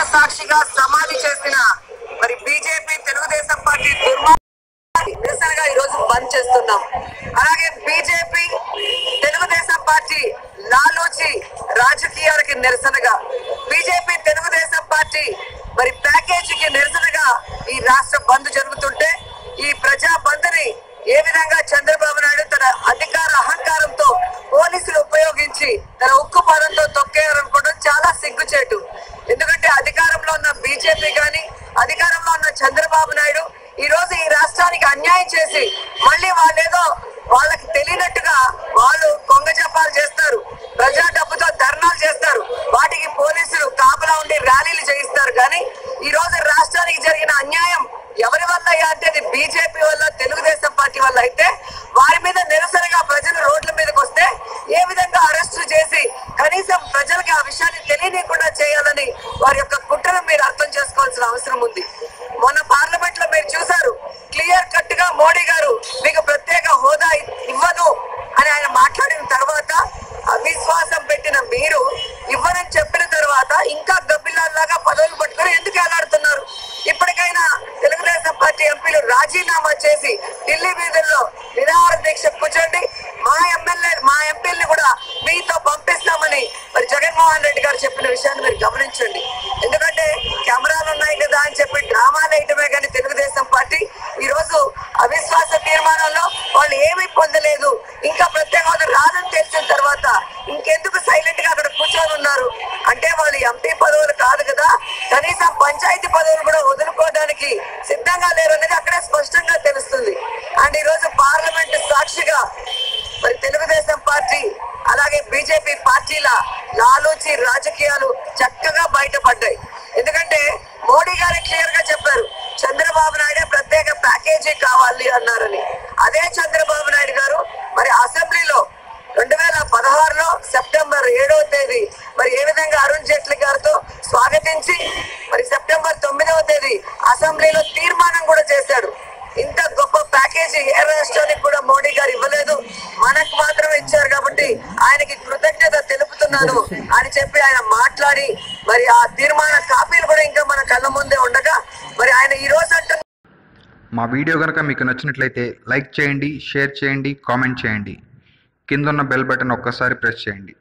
సాక్షిగా సమాధి చేసిన మరి బీజేపీ తెలుగుదేశం పార్టీ దుర్మార్గ నిరసనగా ఈ రోజు బంద్ చేస్తున్నాం అలాగే బీజేపీ తెలుగుదేశం పార్టీ లాలూచి రాజకీయాలకి నిరసనగా బీజేపీ తెలుగుదేశం పార్టీ మరి ప్యాకేజీకి నిరసనగా ఈ రాష్ట్ర బంద్ జరుగుతుంటే ఈ ప్రజా బంద్ని ఏ విధంగా చంద్రబాబు నాయుడు తన అధికార అహంకారంతో పోలీసులు ఉపయోగించి తన ఉక్కు పదంతో తొక్కేయాలనుకోవడం చాలా సిగ్గుచేటు ఎందుకంటే అధికారంలో ఉన్న బీజేపీ గాని అధికారంలో ఉన్న చంద్రబాబు నాయుడు ఈ రోజు ఈ రాష్ట్రానికి అన్యాయం చేసి మళ్ళీ వాళ్ళేదో వాళ్ళకి తెలియనట్టుగా వాళ్ళు కొంగ జపాలు చేస్తారు ప్రజా డబ్బుతో ధర్నాలు చేస్తారు వాటికి పోలీసులు కాపలా ఉండి ర్యాలీలు చేయిస్తారు కానీ ఈ రోజు రాష్ట్రానికి జరిగిన అన్యాయం ఎవరి వల్ల అయ్యా అంటే అది బీజేపీ వల్ల తెలుగుదేశం పార్టీ వల్ల అయితే వారి మీద నిరసనగా ప్రజలు రోడ్ల మీదకి వస్తే ఏ విధంగా అరెస్టు చేసి కనీసం ప్రజలకి ఆ విషయాన్ని తెలియనీయకుండా చేయాలని వారి యొక్క కుట్రను మీరు అర్థం చేసుకోవాల్సిన అవసరం ఉంది మొన్న పార్లమెంట్ లో మీరు చూసారు క్లియర్ కట్ గా మోడీ గారు మీకు ప్రత్యేక హోదా ఇవ్వను అని ఆయన మాట్లాడిన తర్వాత అవిశ్వాసం పెట్టిన మీరు ఇవ్వనని చెప్పిన తర్వాత ఇంకా గబ్బిలాల్లాగా పదవులు పట్టుకొని ఎందుకు ఎలాడుతున్నారు ఇప్పటికైనా తెలుగుదేశం పార్టీ ఎంపీలు రాజీనామా చేసి ఢిల్లీ వీధుల్లో నిరాహార దీక్ష కూర్చోండి మా ఎమ్మెల్యే మా ఎంపీల్ని కూడా మీతో పంపిస్తామని మరి జగన్మోహన్ రెడ్డి గారు చెప్పిన విషయాన్ని మీరు గమనించండి ఎందుకంటే కెమెరాలు ఉన్నాయి కదా అని చెప్పి డ్రామాలు వేయటమే కానీ తెలుగుదేశం పార్టీ ఈ రోజు అవిశ్వాస తీర్మానంలో వాళ్ళు ఏమీ పొందలేదు ఇంకా ప్రత్యేక హోదా రాదని తెలిసిన తర్వాత ఇంకెందుకు సైలెంట్ గా అక్కడ కూర్చొని ఉన్నారు అంటే వాళ్ళు ఎంపీ పదవులు కాదు కదా కనీసం పంచాయతీ పదవులు కూడా వదులుకోవడానికి సిద్ధంగా లేరు అనేది అక్కడే స్పష్టంగా తెలుస్తుంది అండ్ ఈ రోజు పార్లమెంట్ సాక్షిగా మరి తెలుగుదేశం పార్టీ అలాగే బీజేపీ పార్టీల లాలూచి రాజకీయాలు చక్కగా బయటపడ్డాయి ఎందుకంటే మోడీ గారు క్లియర్ గా చెప్పారు చంద్రబాబు నాయుడే ప్రత్యేక ప్యాకేజీ కావాలి అన్నారని అదే చంద్రబాబు నాయుడు గారు మరి అసెంబ్లీలో రెండు వేల పదహారులో సెప్టెంబర్ ఏడవ తేదీ మరి ఏ విధంగా అరుణ్ జైట్లీ గారితో స్వాగతించి మరి సెప్టెంబర్ తొమ్మిదవ తేదీ అసెంబ్లీలో తీర్మానం కూడా చేశాడు ఇంత గొప్ప ప్యాకేజీ ఏ రాష్ట్రానికి కూడా మోడీ గారు ఇవ్వలేదు మనకు మాత్రం ఇచ్చారు కాబట్టి ఆయనకి కృతజ్ఞత తెలుపుతున్నాను అని చెప్పి ఆయన మాట్లాడి మరి ఆ తీర్మాన కాపీలు కూడా ఇంకా మన కళ్ళ ముందే ఉండగా మరి ఆయన ఈ రోజు అంటున్న మా వీడియో కనుక మీకు నచ్చినట్లయితే లైక్ చేయండి షేర్ చేయండి కామెంట్ చేయండి కింద ఉన్న బెల్ బటన్ ఒక్కసారి ప్రెస్ చేయండి